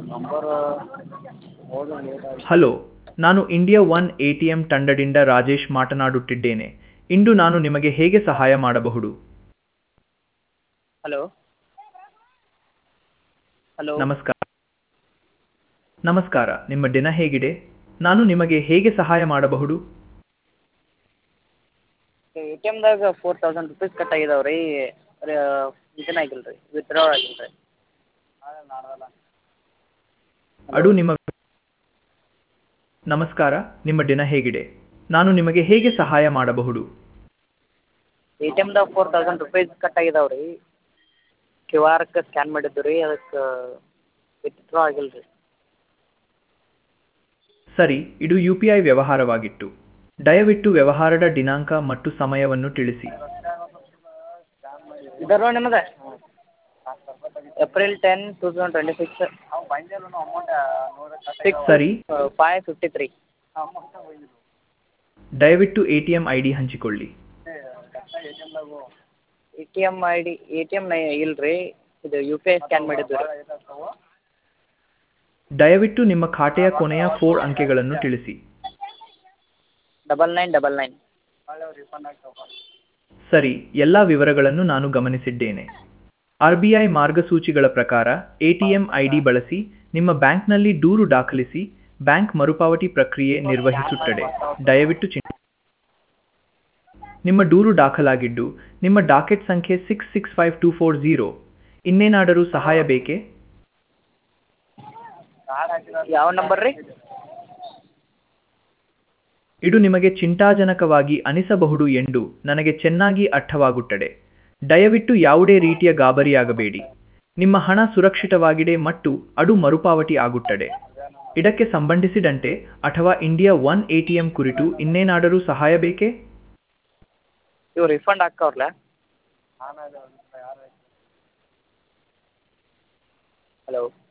number ಹೋದ late ಆಗಿ hello ನಾನು India one A T M ತಂಡದಿಂದ ರಾಜೇಶ್ ಮಾತನಾಡುತ್ತಿದ್ದೇನೆ ಇಂದು ನಾನು ನಿಮಗೆ ಹೇಗೆ ಸಹಾಯ ಮಾಡಬಹುದು ಹಲೋ ಹಲೋ ನಮಸ್ಕಾರ ನಮಸ್ಕಾರ ನಿಮ್ಮ ದಿನ ಹೇಗಿದೆ ನಾನು ನಿಮಗೆ ಹೇಗೆ ಸಹಾಯ ಮಾಡಬಹುದು ಎ ಟಿ ಎಮ್ದಾಗ ಫೋರ್ ತೌಸಂಡ್ ರುಪೀಸ್ ಕಟ್ ಆಗಿದಾವೆ ರೀ ಇದನ್ನ ಆಗಿಲ್ಲ ರೀ ವಿತ್ಡ್ರಾ ಆಗಿಲ್ಲ ರೀ ಅದು ನಿಮ್ಮ ನಮಸ್ಕಾರ ನಿಮ್ಮ ದಿನ ಹೇಗಿದೆ ನಾನು ನಿಮಗೆ ಹೇಗೆ ಸಹಾಯ ಮಾಡಬಹುದು ಎ ಟಿ ಎಮ್ದಾಗ ಫೋರ್ ತೌಸಂಡ್ ರುಪೀಸ್ ಕಟ್ ಆಗಿದಾವೆ ರೀ ಕ್ಯೂ ಆರ್ಗೆ ಸ್ಕ್ಯಾನ್ ಮಾಡಿದ್ದು ರೀ ಅದಕ್ಕೆ ವಿತ್ಡ್ರಾ ಆಗಿಲ್ಲ ರೀ ಸರಿ ಇದು ಯು ಪಿ ಐ ವ್ಯವಹಾರವಾಗಿತ್ತು ದಯವಿಟ್ಟು ವ್ಯವಹಾರದ ದಿನಾಂಕ ಮತ್ತು ಸಮಯವನ್ನು ತಿಳಿಸಿ ಇದರ ನೋಡಿ ನಿಮ್ಮದು April ten two thousand twenty six six ಸರಿ ಫೈವ್ ಫಿಫ್ಟಿ ತ್ರೀ ದಯವಿಟ್ಟು A T M I D ಹಂಚಿಕೊಳ್ಳಿ A T M I D A T M ಇಲ್ಲ ರೀ ಇದು ಯು ಪಿ ಐ ಸ್ಕ್ಯಾನ್ ಮಾಡಿದ್ದು ರೀ ದಯವಿಟ್ಟು ನಿಮ್ಮ ಖಾತೆಯ ಕೊನೆಯ ಫೋರ್ ಅಂಕೆಗಳನ್ನು ತಿಳಿಸಿ ಡಬಲ್ ನೈನ್ ಡಬಲ್ ನೈನ್ ಸರಿ ಎಲ್ಲ ವಿವರಗಳನ್ನು ನಾನು ಗಮನಿಸಿದ್ದೇನೆ ಆರ್ ಬಿ ಐ ಮಾರ್ಗಸೂಚಿಗಳ ಪ್ರಕಾರ A T M I D ಬಳಸಿ ನಿಮ್ಮ ಬ್ಯಾಂಕ್ನಲ್ಲಿ ದೂರು ದಾಖಲಿಸಿ ಬ್ಯಾಂಕ್ ಮರುಪಾವತಿ ಪ್ರಕ್ರಿಯೆ ನಿರ್ವಹಿಸುತ್ತದೆ ದಯವಿಟ್ಟು ಚಿಂತೆ ನಿಮ್ಮ ದೂರು ದಾಖಲಾಗಿದ್ದು ನಿಮ್ಮ ಡಾಕೆಟ್ ಸಂಖ್ಯೆ six six five two four zero ಇನ್ನೇನಾದರೂ ಸಹಾಯ ಬೇಕೇ ಯಾವ ನಂಬರ್ ರೀ ಇದು ನಿಮಗೆ ಚಿಂತಾಜನಕವಾಗಿ ಅನಿಸಬಹುದು ಎಂದು ನನಗೆ ಚೆನ್ನಾಗಿ ಅರ್ಥವಾಗುತ್ತದೆ ದಯವಿಟ್ಟು ಯಾವುದೇ ರೀತಿಯ ಗಾಬರಿಯಾಗಬೇಡಿ ನಿಮ್ಮ ಹಣ ಸುರಕ್ಷಿತವಾಗಿದೆ ಮತ್ತು ಅದು ಮರುಪಾವತಿ ಆಗುತ್ತದೆ ಇದಕ್ಕೆ ಸಂಬಂಧಿಸಿದಂತೆ ಅಥವಾ India one A T M ಕುರಿತು ಇನ್ನೇನಾದರೂ ಸಹಾಯ ಬೇಕೇ ಇವು ರಿಫಂಡ್ ಹಾಕವ್ರಲ್ಲ ಹಲೋ